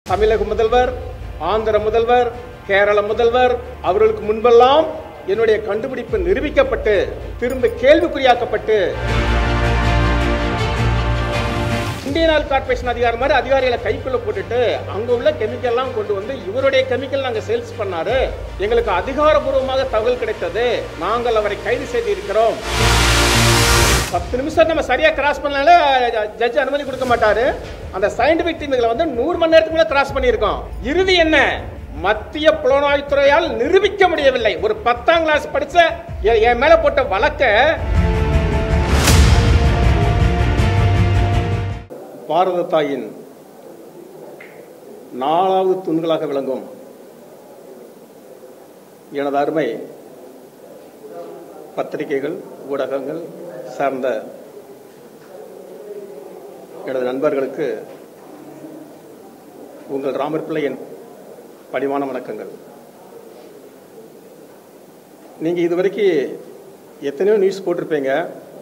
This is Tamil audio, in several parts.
தமிழக முதல்வர் ஆந்திர முதல்வர் கேரள முதல்வர் அவர்களுக்கு முன்பெல்லாம் என்னுடைய கண்டுபிடிப்பு நிரூபிக்கப்பட்டு திரும்ப கேள்விக்குறியாக்கப்பட்டு இந்தியன் ஆயில் கார்பரேஷன் அதிகாரி மாதிரி அதிகாரிகளை கைக்குள்ள போட்டுட்டு அங்க உள்ள கெமிக்கல்லாம் கொண்டு வந்து இவருடைய கெமிக்கல் நாங்க சேல்ஸ் பண்ணாரு எங்களுக்கு அதிகாரபூர்வமாக தகவல் கிடைத்தது நாங்கள் அவரை கைது செய்திருக்கிறோம் பத்து நிமிஷம் நம்ம சரியா கிராஸ் பண்ணனால ஜட்ஜ் அனுமதி கொடுக்க மாட்டாரு அந்த சயின்டிபிக் டீம்களை வந்து நூறு மணி நேரத்துக்கு மேல கிராஸ் பண்ணியிருக்கோம் இறுதி என்ன மத்திய புலனாய்வுத்துறையால் நிரூபிக்க முடியவில்லை ஒரு பத்தாம் கிளாஸ் படிச்ச எ- என் மேல போட்ட வழக்க பாரத தாயின் நாலாவது தூண்களாக விளங்கும் எனது அருமை பத்திரிகைகள் ஊடகங்கள் சார்ந்த எனது நண்பர்களுக்கு உங்கள் ராமர் பிள்ளையின் பணிவான வணக்கங்கள் நீங்கள் இதுவரைக்கும் எத்தனையோ நியூஸ் போட்டிருப்பீங்க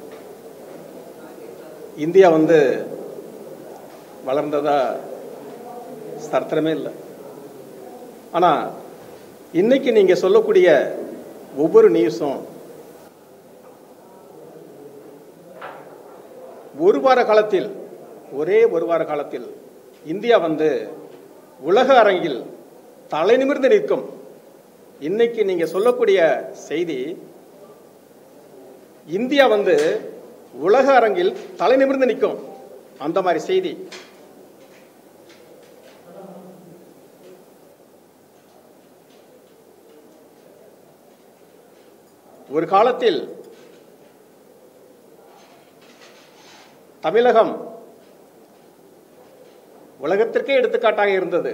இந்தியா வந்து வளர்ந்ததா சரித்திரமே இல்லை ஆனால் இன்னைக்கு நீங்கள் சொல்லக்கூடிய ஒவ்வொரு நியூஸும் ஒரு வார காலத்தில் ஒரே ஒரு வார காலத்தில் இந்தியா வந்து உலக அரங்கில் தலை நிமிர்ந்து நிற்கும் இன்னைக்கு நீங்க சொல்லக்கூடிய செய்தி இந்தியா வந்து உலக அரங்கில் தலை நிமிர்ந்து நிற்கும் அந்த மாதிரி செய்தி ஒரு காலத்தில் தமிழகம் உலகத்திற்கே எடுத்துக்காட்டாக இருந்தது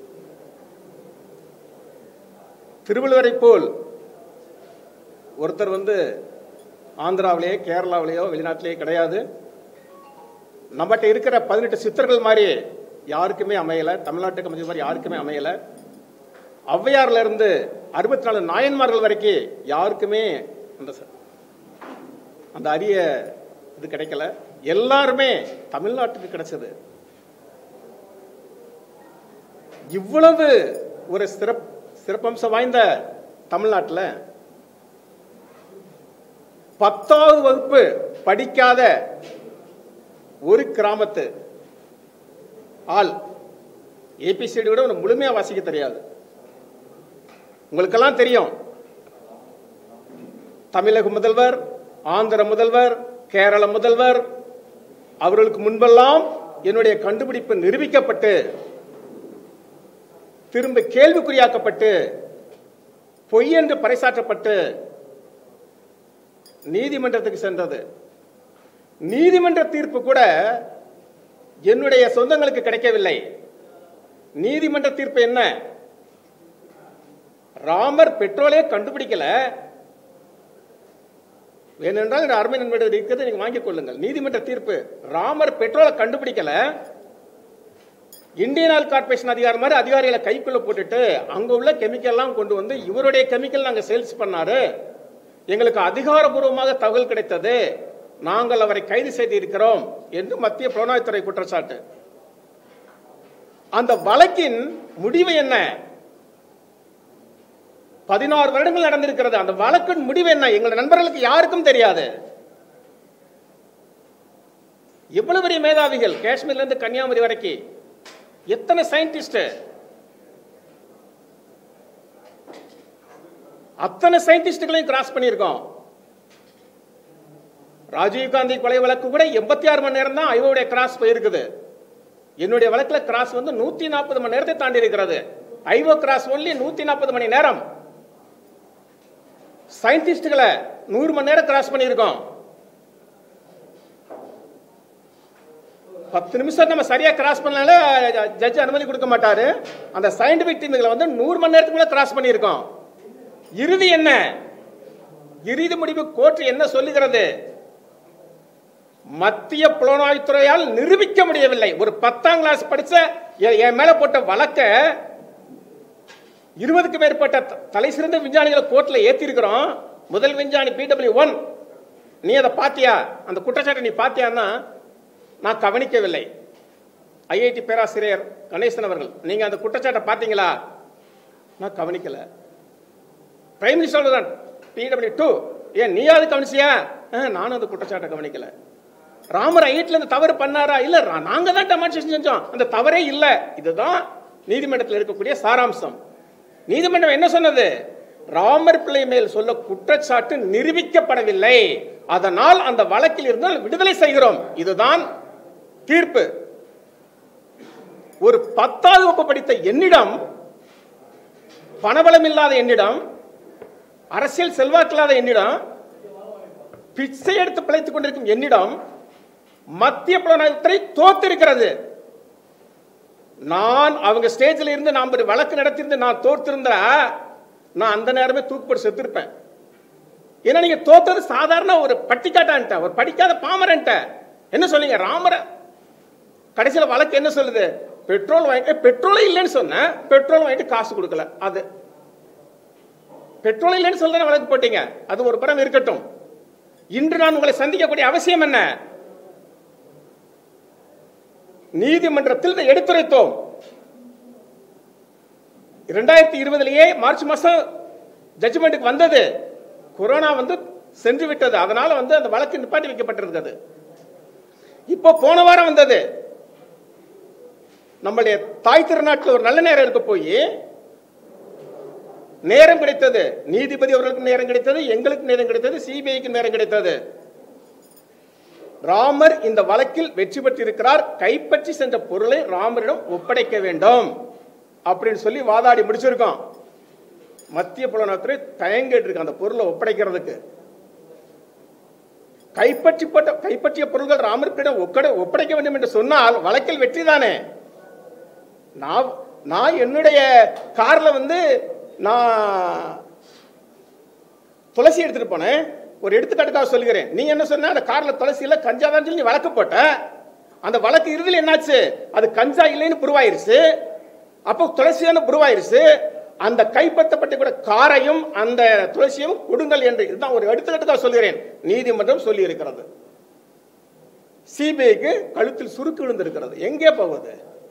திருவள்ளுவரை போல் ஒருத்தர் வந்து ஆந்திராவிலேயோ கேரளாவிலேயோ வெளிநாட்டிலேயோ கிடையாது நம்மகிட்ட இருக்கிற பதினெட்டு சித்தர்கள் மாதிரி யாருக்குமே அமையல தமிழ்நாட்டுக்கு அமைஞ்ச மாதிரி யாருக்குமே அமையல ஔவையார்ல இருந்து அறுபத்தி நாலு நாயன்மார்கள் வரைக்கும் யாருக்குமே அந்த ச- அந்த அரிய இது கிடைக்கல எல்லாருமே தமிழ்நாட்டுக்கு கிடைச்சது இவ்வளவு ஒரு சிறப் சிறப்பம்சம் வாய்ந்த தமிழ்நாட்டில் பத்தாவது வகுப்பு படிக்காத ஒரு கிராமத்து ஆள் ஏபிசிடி விட உனக்கு முழுமையா வாசிக்க தெரியாது உங்களுக்கெல்லாம் தெரியும் தமிழக முதல்வர் ஆந்திர முதல்வர் கேரள முதல்வர் அவர்களுக்கு முன்பெல்லாம் என்னுடைய கண்டுபிடிப்பு நிரூபிக்கப்பட்டு திரும்ப கேள்விக்குறியாக்கப்பட்டு பொய் என்று பறைசாற்றப்பட்டு நீதிமன்றத்துக்கு சென்றது நீதிமன்ற தீர்ப்பு கூட என்னுடைய சொந்தங்களுக்கு கிடைக்கவில்லை நீதிமன்ற தீர்ப்பு என்ன ராமர் பெட்ரோலே கண்டுபிடிக்கல வேணென்றால் இந்த அருமை நண்பர்கள் இருக்கிறது நீங்க வாங்கிக் கொள்ளுங்கள் நீதிமன்ற தீர்ப்பு ராமர் பெட்ரோலை கண்டுபிடிக்கல இந்தியன் ஆயில் கார்பரேஷன் அதிகாரி மாதிரி அதிகாரிகளை கைக்குள்ள போட்டுட்டு அங்க உள்ள கெமிக்கல்லாம் கொண்டு வந்து இவருடைய கெமிக்கல் நாங்க சேல்ஸ் பண்ணாரு எங்களுக்கு அதிகாரபூர்வமாக தகவல் கிடைத்தது நாங்கள் அவரை கைது செய்திருக்கிறோம் என்று மத்திய புலனாய்வுத்துறை குற்றச்சாட்டு அந்த வழக்கின் முடிவு என்ன பதினாறு வருடங்கள் நடந்திருக்கிறது அந்த வழக்கின் முடிவு என்ன எங்கள் நண்பர்களுக்கு யாருக்கும் தெரியாது எவ்வளவு பெரிய மேதாவிகள் காஷ்மீர்ல இருந்து கன்னியாகுமரி வரைக்கும் எத்தனை சயின்டிஸ்ட் அத்தனை சயின்டிஸ்டுகளையும் கிராஸ் பண்ணியிருக்கோம் ராஜீவ்காந்தி கொலை வழக்கு கூட எண்பத்தி ஆறு மணி நேரம் தான் ஐவோடைய கிராஸ் போயிருக்குது என்னுடைய வழக்குல கிராஸ் வந்து நூத்தி நாற்பது மணி நேரத்தை தாண்டி இருக்கிறது ஐஓ கிராஸ் ஒன்லி நூத்தி நாற்பது மணி நேரம் சயின்டிஸ்டுகளை நூறு மணி நேரம் கிராஸ் பண்ணியிருக்கோம் பத்து நிமிஷம் நம்ம சரியா கிராஸ் பண்ணனால ஜட்ஜ் அனுமதி கொடுக்க மாட்டாரு அந்த சயின்டிபிக் டீம்களை வந்து நூறு மணி நேரத்துக்கு மேல கிராஸ் பண்ணியிருக்கோம் இறுதி என்ன இறுதி முடிவு கோர்ட் என்ன சொல்லுகிறது மத்திய புலனாய்வுத்துறையால் நிரூபிக்க முடியவில்லை ஒரு பத்தாம் கிளாஸ் படிச்ச எ- என் மேல போட்ட வழக்க இருபதுக்கு மேற்பட்ட த- தலை சிறந்த விஞ்ஞானிகளை கோர்ட்ல ஏத்தி இருக்கிறோம் முதல் விஞ்ஞானி பிடபிள்யூ ஒன் நீ அதை பாத்தியா அந்த குற்றச்சாட்டை நீ பாத்தியான்னா நான் கவனிக்கவில்லை ஐஐடி பேராசிரியர் கணேசன் அவர்கள் நீங்க அந்த குற்றச்சாட்டை பார்த்தீங்களா நான் கவனிக்கல பிரைம் மினிஸ்டர் தான் பிடபிள்யூ டூ ஏன் நீயாவது கவனிச்சியா அஹ், நானும் அந்த குற்றச்சாட்டை கவனிக்கல ராமர் ஐட்ல இந்த தவறு பண்ணாரா இல்ல ரா- நாங்க தான் டெமான்ஸ்ட்ரேஷன் செஞ்சோம் அந்த தவறே இல்ல இதுதான் நீதிமன்றத்தில் இருக்கக்கூடிய சாராம்சம் நீதிமன்றம் என்ன சொன்னது ராமர் பிள்ளை மேல் சொல்ல குற்றச்சாட்டு நிரூபிக்கப்படவில்லை அதனால் அந்த வழக்கில் இருந்து விடுதலை செய்கிறோம் இதுதான் தீர்ப்பு ஒரு பத்தாவது வகுப்பு படித்த என்னிடம் பணபலம் இல்லாத என்னிடம் அரசியல் செல்வாக்கில்லாத என்னிடம் பிச்சை எடுத்து பிழைத்துக் கொண்டிருக்கும் என்னிடம் மத்திய புலனாய்வுத்துறை தோத்திருக்கிறது நான் அவங்க ஸ்டேஜில் இருந்து நான் ஒரு வழக்கு நடத்திருந்து நான் தோற்றிருந்தா நான் அந்த நேரமே தூக்குப்பட்டு செத்துருப்பேன் ஏன்னா நீங்க தோத்தது சாதாரண ஒரு பட்டிக்காட்டான்ட்ட ஒரு படிக்காத பாமரன்ட்ட என்ன சொன்னீங்க ராமர கடைசியில் வழக்கு என்ன சொல்லுது பெட்ரோல் வாங்கி பெட்ரோலே இல்லைன்னு சொன்னேன் பெட்ரோல் வாங்கிட்டு காசு கொடுக்கல அது பெட்ரோல் இல்லைன்னு சொல்ல வழக்கு போட்டீங்க அது ஒரு புறம் இருக்கட்டும் இன்று நான் உங்களை சந்திக்கக்கூடிய அவசியம் என்ன நீதிமன்றத்தில் இதை எடுத்துரைத்தோம் இரண்டாயிரத்தி இருபதுலயே மார்ச் மாசம் ஜட்ஜ்மெண்ட்டுக்கு வந்தது கொரோனா வந்து சென்று விட்டது அதனால வந்து அந்த வழக்கு நிப்பாட்டி வைக்கப்பட்டிருந்தது இப்போ போன வாரம் வந்தது நம்மளுடைய தாய் திருநாட்டில் ஒரு நல்ல நேரம் இருக்க போய் நேரம் கிடைத்தது நீதிபதி அவர்களுக்கு நேரம் கிடைத்தது எங்களுக்கு நேரம் கிடைத்தது சிபிஐக்கு நேரம் கிடைத்தது ராமர் இந்த வழக்கில் வெற்றி பெற்றிருக்கிறார் கைப்பற்றி சென்ற பொருளை ராமரிடம் ஒப்படைக்க வேண்டும் அப்படின்னு சொல்லி வாதாடி முடிச்சிருக்கோம் மத்திய புலனாய்வுத்துறை தயங்கிட்டு இருக்கு அந்த பொருளை ஒப்படைக்கிறதுக்கு கைப்பற்றிப்பட்ட கைப்பற்றிய பொருள்கள் ராமரிடம் ஒக்கடை ஒப்படைக்க வேண்டும் என்று சொன்னால் வழக்கில் வெற்றி தானே நான் நான் என்னுடைய கார்ல வந்து நான் துளசி எடுத்துட்டு போனேன் ஒரு எடுத்துக்காட்டுக்காக சொல்லுகிறேன் நீ என்ன சொன்ன அந்த கார்ல துளசியில கஞ்சா தான் சொல்லி நீ வழக்கு போட்ட அந்த வழக்கு இறுதியில் என்னாச்சு அது கஞ்சா இல்லைன்னு புருவாயிருச்சு அப்போ துளசியான புருவாயிருச்சு அந்த கைப்பற்றப்பட்ட கூட காரையும் அந்த துளசியும் கொடுங்கள் என்று இதுதான் ஒரு எடுத்துக்காட்டுக்காக சொல்லுகிறேன் நீதிமன்றம் சொல்லி இருக்கிறது சிபிஐக்கு கழுத்தில் சுருக்கு விழுந்திருக்கிறது எங்கே போவது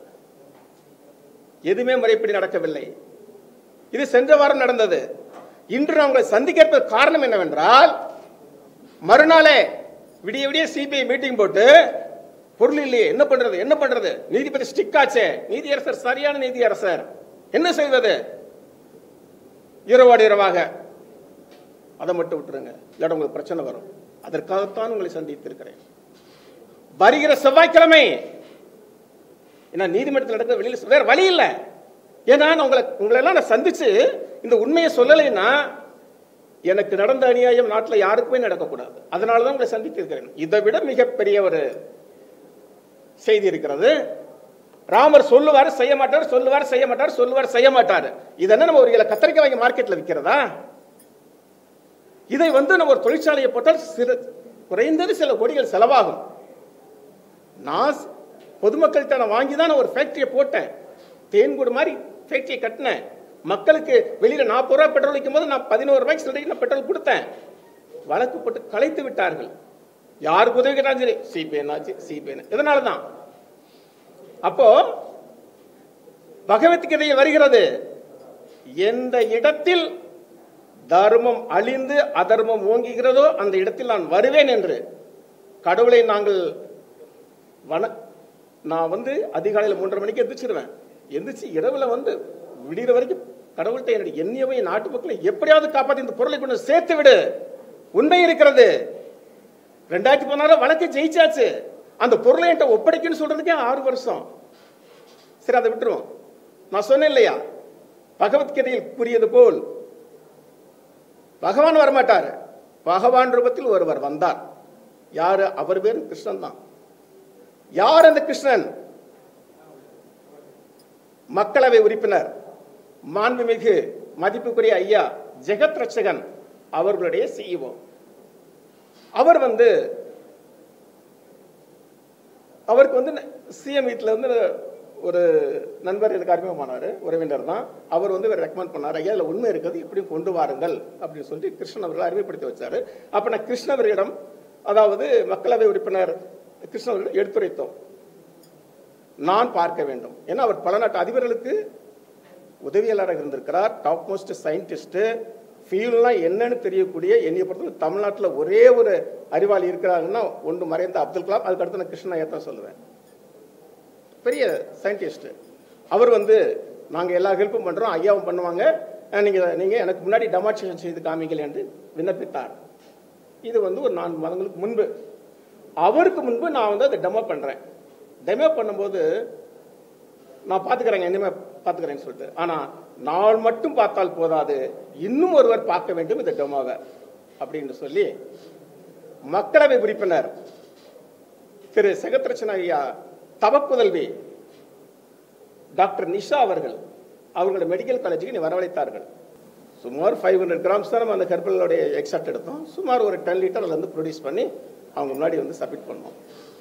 எதுவுமே முறைப்படி நடக்கவில்லை இது சென்ற வாரம் நடந்தது இன்று நான் உங்களை சந்திக்க காரணம் என்னவென்றால் மறுநாளே விடிய விடிய சிபிஐ மீட்டிங் போட்டு பொருள் இல்லையே என்ன பண்றது என்ன பண்றது நீதிபதி ஸ்டிக் ஆச்சே நீதியரசர் சரியான நீதியரசர் என்ன செய்வது இரவோடு இரவாக அதை மட்டும் விட்டுருங்க இல்லாட்ட உங்களுக்கு பிரச்சனை வரும் அதற்காகத்தான் உங்களை சந்தித்திருக்கிறேன் வருகிற செவ்வாய்க்கிழமை ஏன்னா நீதிமன்றத்தில் நடக்கிற வெளியில் வேற வழி இல்லை ஏன்னா நான் உங்களை உங்களை எல்லாம் நான் சந்திச்சு இந்த உண்மையை சொல்லலைன்னா எனக்கு நடந்த அநியாயம் நாட்டில் யாருக்குமே நடக்கக்கூடாது அதனால தான் உங்களை சந்தித்திருக்கிறேன் இதை விட மிகப்பெரிய ஒரு செய்தி இருக்கிறது ராமர் சொல்லுவார் செய்ய மாட்டார் சொல்லுவார் செய்ய மாட்டார் சொல்லுவார் செய்ய மாட்டார் இதென்ன நம்ம ஒரு கிலோ கத்திரிக்காய் வாங்கி மார்க்கெட்ல விற்கிறதா இதை வந்து நம்ம ஒரு தொழிற்சாலையை போட்டால் சிறு குறைந்தது சில கோடிகள் செலவாகும் நான் பொதுமக்கள்கிட்ட நான் வாங்கி தான் நான் ஒரு ஃபேக்டரியை போட்டேன் தேன்கூடு மாதிரி ஃபேக்டரியை கட்டினேன் மக்களுக்கு வெளியில நாற்பது ரூபாய் பெட்ரோல் விற்கும் போது நான் பதினோரு ரூபாய்க்கு சில்லறைக்கு நான் பெட்ரோல் கொடுத்தேன் வழக்கு போட்டு கலைத்து விட்டார்கள் யாருக்கு உதவி கேட்டாலும் சரி சிபிஎன் ஆச்சு சிபிஎன் இதனால தான் அப்போ பகவத்கீதையில் வருகிறது எந்த இடத்தில் தர்மம் அழிந்து அதர்மம் ஓங்குகிறதோ அந்த இடத்தில் நான் வருவேன் என்று கடவுளை நாங்கள் வன நான் வந்து அதிகாலையில் மூன்றரை மணிக்கு எந்திரிச்சிருவேன் எந்திரிச்சு இரவுல வந்து விடிகிற வரைக்கும் கடவுள்கிட்ட என்னுடைய எண்ணியவை நாட்டு மக்களை எப்படியாவது காப்பாற்றி இந்த பொருளை கொண்டு சேர்த்து விடு உண்மை இருக்கிறது ரெண்டாயிரத்தி பதினாறு வழக்கு ஜெயிச்சாச்சு அந்த பொருளை என்கிட்ட ஒப்படைக்குன்னு சொல்றதுக்கே ஆறு வருஷம் சரி அதை விட்டுருவோம் நான் சொன்னேன் இல்லையா பகவத்கீதையில் கூறியது போல் பகவான் வரமாட்டார் பகவான் ரூபத்தில் ஒருவர் வந்தார் யாரு அவர் பேரு கிருஷ்ணன் தான் யார் அந்த கிருஷ்ணன் மக்களவை உறுப்பினர் மாண்புமிகு மதிப்புக்குரிய ஐயா ஜெகத் ரட்சகன் அவர்களுடைய சிஇஓ அவர் வந்து அவருக்கு வந்து சிஎம் வீட்டில் வந்து ஒரு நண்பர் எனக்கு அறிமுகமானார் உறவினர் தான் அவர் வந்து ரெக்கமெண்ட் பண்ணார் ஐயா இதில் உண்மை இருக்குது இப்படியும் கொண்டு வாருங்கள் அப்படின்னு சொல்லி கிருஷ்ணன் அவர்கள் அறிமுகப்படுத்தி வச்சாரு அப்போ நான் கிருஷ்ணவரிடம் அதாவது மக்களவை உறுப்பினர் கிருஷ்ணவர்கள் எடுத்துரைத்தோம் நான் பார்க்க வேண்டும் ஏன்னா அவர் பல நாட்டு அதிபர்களுக்கு உதவியாளராக இருந்திருக்கிறார் டாப் மோஸ்ட் சயின்டிஸ்ட் ஃபீல்ட்லாம் என்னன்னு தெரியக்கூடிய என்னைய பொறுத்தவரை தமிழ்நாட்டில் ஒரே ஒரு அறிவாளி இருக்கிறாங்கன்னா ஒன்று மறைந்த அப்துல் கலாம் அதுக்கடுத்து நான் கிருஷ்ணய்யா தான் சொல்லுவேன் பெரிய சயின்டிஸ்ட் அவர் வந்து நாங்கள் எல்லா ஹெல்ப்பும் பண்ணுறோம் ஐயாவும் பண்ணுவாங்க அஹ் நீங்க நீங்கள் எனக்கு முன்னாடி டெமான்ஸ்ட்ரேஷன் செய்து காமிங்கள் என்று விண்ணப்பித்தார் இது வந்து ஒரு நான்கு மாதங்களுக்கு முன்பு அவருக்கு முன்பு நான் வந்து அதை டெமோ பண்ணுறேன் டெமோ பண்ணும்போது நான் பார்த்துக்கிறேங்க இனிமே பார்த்துக்கிறேன்னு சொல்லிட்டு ஆனால் நான் மட்டும் பார்த்தால் போதாது இன்னும் ஒருவர் பார்க்க வேண்டும் இந்த டெமோவை அப்படின்னு சொல்லி மக்களவை உறுப்பினர் திரு செகத்ரட்சண ஐயா தவப்புதல்வி டாக்டர் நிஷா அவர்கள் அவங்களோட மெடிக்கல் காலேஜுக்கு நீ வரவழைத்தார்கள் சுமார் ஃபைவ் ஹண்ட்ரட் கிராம்ஸ் தான் நம்ம அந்த கர்ப்பலோடைய எக்ஸாக்ட் எடுத்தோம் சுமார் ஒரு டென் லிட்டர் அதுல இருந்து ப்ரொடியூஸ் பண்ணி அவங்க முன்னாடி வந்து சப்மிட் பண்ணோம்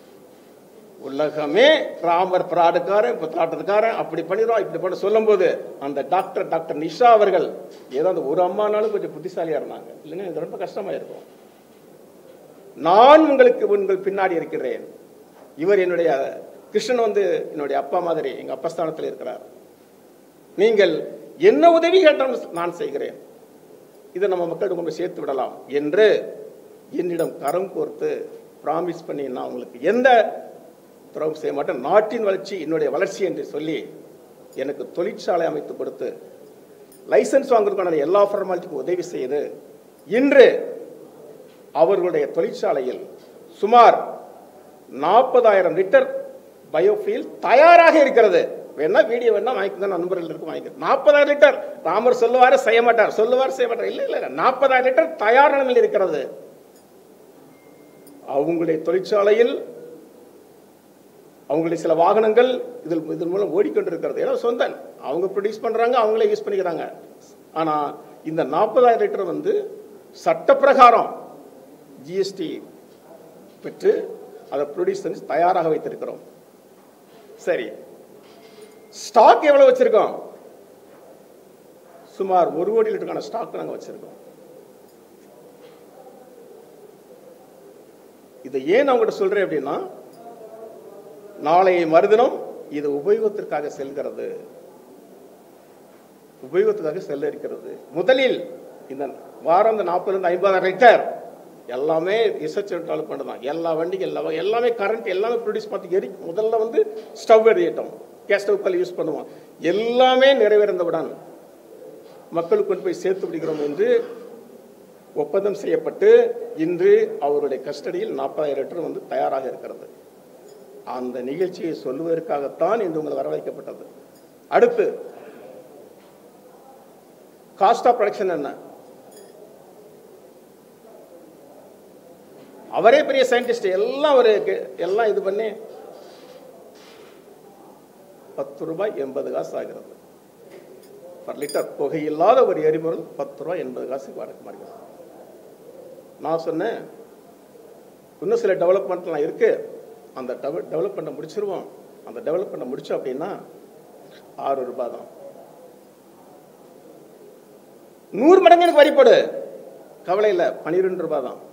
உலகமே ராமர் பிராடுக்காரன் புத்தாட்டத்துக்காரன் அப்படி பண்ணிடுவோம் இப்படி பண்ண சொல்லும்போது அந்த டாக்டர் டாக்டர் நிஷா அவர்கள் ஏதோ அந்த ஒரு அம்மானாலும் கொஞ்சம் புத்திசாலியா இருந்தாங்க இல்லைன்னா இது ரொம்ப கஷ்டமா இருக்கும் நான் உங்களுக்கு உங்கள் பின்னாடி இருக்கிறேன் இவர் என்னுடைய கிருஷ்ணன் வந்து என்னுடைய அப்பா மாதிரி எங்க அப்பா ஸ்தானத்தில் இருக்கிறார் நீங்கள் என்ன உதவி கேட்டாலும் நான் செய்கிறேன் இதை நம்ம மக்களுக்கு கொண்டு போய் சேர்த்து விடலாம் என்று என்னிடம் கரம் கோர்த்து பிராமிஸ் பண்ணி நான் உங்களுக்கு எந்த துரோகம் செய்ய மாட்டேன் நாட்டின் வளர்ச்சி என்னுடைய வளர்ச்சி என்று சொல்லி எனக்கு தொழிற்சாலை அமைத்து கொடுத்து லைசன்ஸ் வாங்குறதுக்கான எல்லா ஃபார்மாலிட்டிக்கும் உதவி செய்து இன்று அவர்களுடைய தொழிற்சாலையில் சுமார் நாற்பதாயிரம் லிட்டர் பயோஃபீல் தயாராக இருக்கிறது வேணா வீடியோ வேணா வாங்கிக்கோங்க நண்பர்கள் இருக்கும் வாங்கிக்க நாற்பதாயிரம் லிட்டர் ராமர் சொல்லுவாரு செய்ய மாட்டார் சொல்லுவார் செய்ய மாட்டார் இல்ல இல்ல நாற்பதாயிரம் லிட்டர் தயார் நிலையில் இருக்கிறது அவங்களுடைய தொழிற்சாலையில் அவங்களுடைய சில வாகனங்கள் இதில் இதன் மூலம் ஓடிக்கொண்டிருக்கிறது ஏன்னா சொந்த அவங்க ப்ரொடியூஸ் பண்றாங்க அவங்களே யூஸ் பண்ணிக்கிறாங்க ஆனா இந்த நாற்பதாயிரம் லிட்டர் வந்து சட்டப்பிரகாரம் ஜிஎஸ்டி பெற்று அதை ப்ரொடியூஸ் பண்ணி தயாராக வைத்திருக்கிறோம் சரி ஸ்டாக் எவ்வளவு வச்சிருக்கோம் சுமார் ஒரு கோடி லிட்டருக்கான ஸ்டாக் நாங்க வச்சிருக்கோம் இதை ஏன் நான் உங்கள்கிட்ட சொல்றேன் அப்படின்னா நாளைய மறுதினம் இது உபயோகத்திற்காக செல்கிறது உபயோகத்துக்காக செல்ல இருக்கிறது முதலில் இந்த வாரம் இந்த நாற்பதுல இருந்து ஐம்பதாயிரம் லிட்டர் எல்லாமே ரிசர்ச் டெவலப் பண்ணதான் எல்லா வண்டிக்கு எல்லா எல்லாமே கரண்ட் எல்லாமே ப்ரொடியூஸ் பார்த்து எரி முதல்ல வந்து ஸ்டவ் எரியட்டும் கேஸ் ஸ்டவ் யூஸ் பண்ணுவோம் எல்லாமே நிறைவேறந்தவுடன் மக்களுக்கு கொண்டு போய் சேர்த்து விடுகிறோம் என்று ஒப்பந்தம் செய்யப்பட்டு இன்று அவருடைய கஸ்டடியில் நாற்பதாயிரம் லிட்டர் வந்து தயாராக இருக்கிறது அந்த நிகழ்ச்சியை சொல்லுவதற்காகத்தான் இன்று உங்களை வரவழைக்கப்பட்டது அடுத்து காஸ்ட் ஆஃப் ப்ரொடக்ஷன் என்ன அவரே பெரிய சயின்டிஸ்ட் எல்லாம் ஒரு எல்லாம் இது பண்ணி பத்து ரூபாய் எண்பது காசு ஆகிறது பர் லிட்டர் புகையில்லாத ஒரு எரிபொருள் பத்து ரூபாய் எண்பது காசுக்கு வடக்கு மாறுகிறது நான் சொன்னேன் இன்னும் சில டெவலப்மெண்ட்லாம் இருக்கு அந்த டெவலப்மெண்ட்டை முடிச்சிருவோம் அந்த டெவலப்மெண்ட்டை முடிச்சோம் அப்படின்னா ஆறு ரூபாய் தான் நூறு மடங்கு எனக்கு வரிப்படு கவலை இல்லை பன்னிரெண்டு ரூபாய் தான்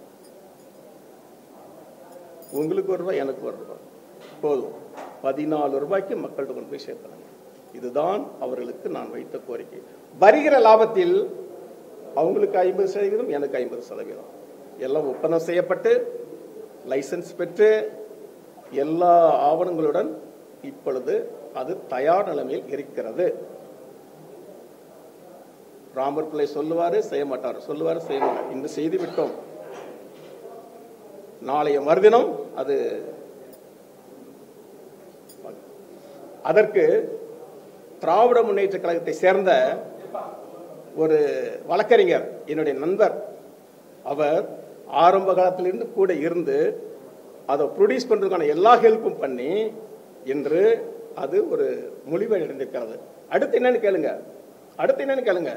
உங்களுக்கு ஒரு ரூபாய் எனக்கு ஒரு ரூபாய் போதும் பதினாலு ரூபாய்க்கு மக்கள்கிட்ட கொண்டு போய் சேர்த்துறாங்க இதுதான் அவர்களுக்கு நான் வைத்த கோரிக்கை வருகிற லாபத்தில் அவங்களுக்கு ஐம்பது சதவீதம் எனக்கு ஐம்பது சதவீதம் எல்லாம் ஒப்பந்தம் செய்யப்பட்டு லைசன்ஸ் பெற்று எல்லா ஆவணங்களுடன் இப்பொழுது அது தயார் நிலைமையில் இருக்கிறது ராமர் பிள்ளை சொல்லுவாரு செய்ய மாட்டார் சொல்லுவாரு செய்ய மாட்டார் இன்று செய்து விட்டோம் நாளைய மறுதினம் அது அதற்கு திராவிட முன்னேற்ற கழகத்தை சேர்ந்த ஒரு வழக்கறிஞர் என்னுடைய நண்பர் அவர் ஆரம்ப காலத்திலிருந்து கூட இருந்து அதை ப்ரொடியூஸ் பண்றதுக்கான எல்லா ஹெல்ப்பும் பண்ணி இன்று அது ஒரு மொழிபெயர் அடைந்திருக்கிறது அடுத்து என்னன்னு கேளுங்க அடுத்து என்னன்னு கேளுங்க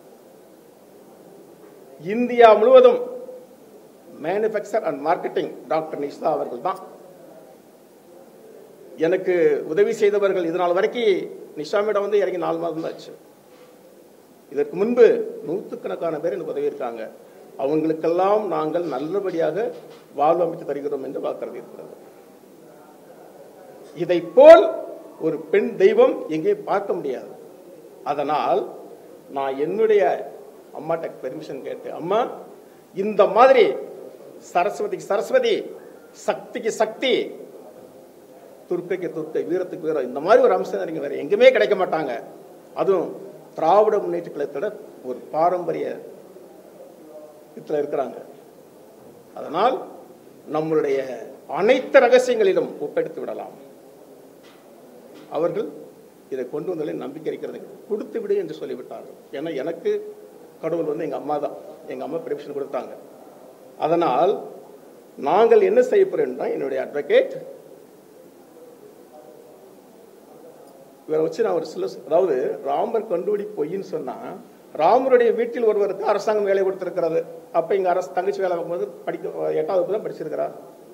இந்தியா முழுவதும் manufacture and marketing doctor Nisha அவர்கள் தான் எனக்கு உதவி செய்தவர்கள் இது நாள் வரைக்கும் நிஷா மேடம் வந்து இறங்கி நாலு மாதம் தான் ஆச்சு இதற்கு முன்பு நூற்றுக்கணக்கான பேர் எனக்கு உதவி இருக்காங்க அவங்களுக்கெல்லாம் நாங்கள் நல்லபடியாக வாழ்வு அமைத்து தருகிறோம் என்று வாக்குறுதி இருக்கிறது இதை போல் ஒரு பெண் தெய்வம் எங்கேயும் பார்க்க முடியாது அதனால் நான் என்னுடைய அம்மாட்ட பெர்மிஷன் கேட்டு அம்மா இந்த மாதிரி சரஸ்வதிக்கு சரஸ்வதி சக்திக்கு சக்தி துர்க்கைக்கு துர்க்கை வீரத்துக்கு வீரம் இந்த மாதிரி ஒரு அம்சம் நீங்க வேற எங்கேயுமே கிடைக்க மாட்டாங்க அதுவும் திராவிட முன்னேற்ற கழகத்தோட ஒரு பாரம்பரிய இதுல இருக்கிறாங்க அதனால் நம்மளுடைய அனைத்து ரகசியங்களிலும் ஒப்பெடுத்து விடலாம் அவர்கள் இதை கொண்டு வந்ததில் நம்பிக்கை இருக்கிறது கொடுத்து விடு என்று சொல்லிவிட்டார்கள் ஏன்னா எனக்கு கடவுள் வந்து எங்க அம்மா தான் எங்க அம்மா பெர்மிஷன் கொடுத்தாங்க அதனால் நாங்கள் என்ன செய்ய போறோம்னா என்னுடைய அட்வொகேட் இவரை வச்சு நான் ஒரு சில அதாவது ராமர் கண்டுபிடி பொய்ன்னு சொன்னா ராமருடைய வீட்டில் ஒருவருக்கு அரசாங்கம் வேலை கொடுத்திருக்கிறது அப்ப இங்க அரசு தங்கச்சி வேலை பார்க்கும்போது படிக்க எட்டாவது வகுப்பு தான் படிச்சிருக்கிறா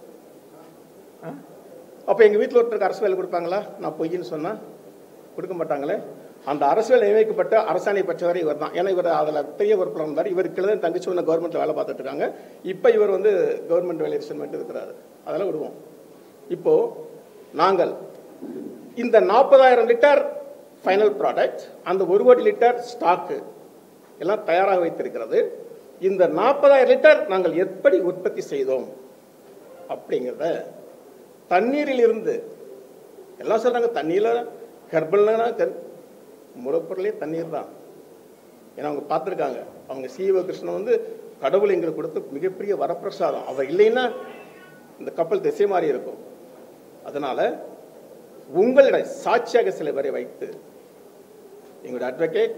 ஆ? அப்ப எங்க வீட்டில் ஒருத்தருக்கு அரசு வேலை கொடுப்பாங்களா நான் பொய்ன்னு சொன்னா கொடுக்க மாட்டாங்களே அந்த அரசு வேலை நியமிக்கப்பட்ட அரசாணை பெற்றவர் இவர் தான் ஏன்னா இவர் அதில் பெரிய பொறுப்பில் இருந்தார் இவருக்கு தான் தங்கச்சி ஒன்று கவர்மெண்ட்ல வேலை பார்த்துட்டு இருக்காங்க இப்போ இவர் வந்து கவர்மெண்ட் வேலை ரிசைன் பண்ணிட்டு இருக்கிறாரு அதெல்லாம் விடுவோம் இப்போ நாங்கள் இந்த நாற்பதாயிரம் லிட்டர் ஃபைனல் ப்ராடக்ட் அந்த ஒரு கோடி லிட்டர் ஸ்டாக்கு எல்லாம் தயாராக வைத்திருக்கிறது இந்த நாற்பதாயிரம் லிட்டர் நாங்கள் எப்படி உற்பத்தி செய்தோம் அப்படிங்கிறத தண்ணீரில் இருந்து எல்லாம் சொல்றாங்க தண்ணீர்ல ஹெர்பல்னா மூலப்பொருளே தண்ணீர் தான் ஏன்னா அவங்க பார்த்துருக்காங்க அவங்க சீவ கிருஷ்ணன் வந்து கடவுள் எங்களுக்கு கொடுத்த மிகப்பெரிய வரப்பிரசாதம் அவர் இல்லைன்னா இந்த கப்பல் திசை மாறி இருக்கும் அதனால உங்களிடம் சாட்சியாக சில பேரை வைத்து எங்களுடைய அட்வொகேட்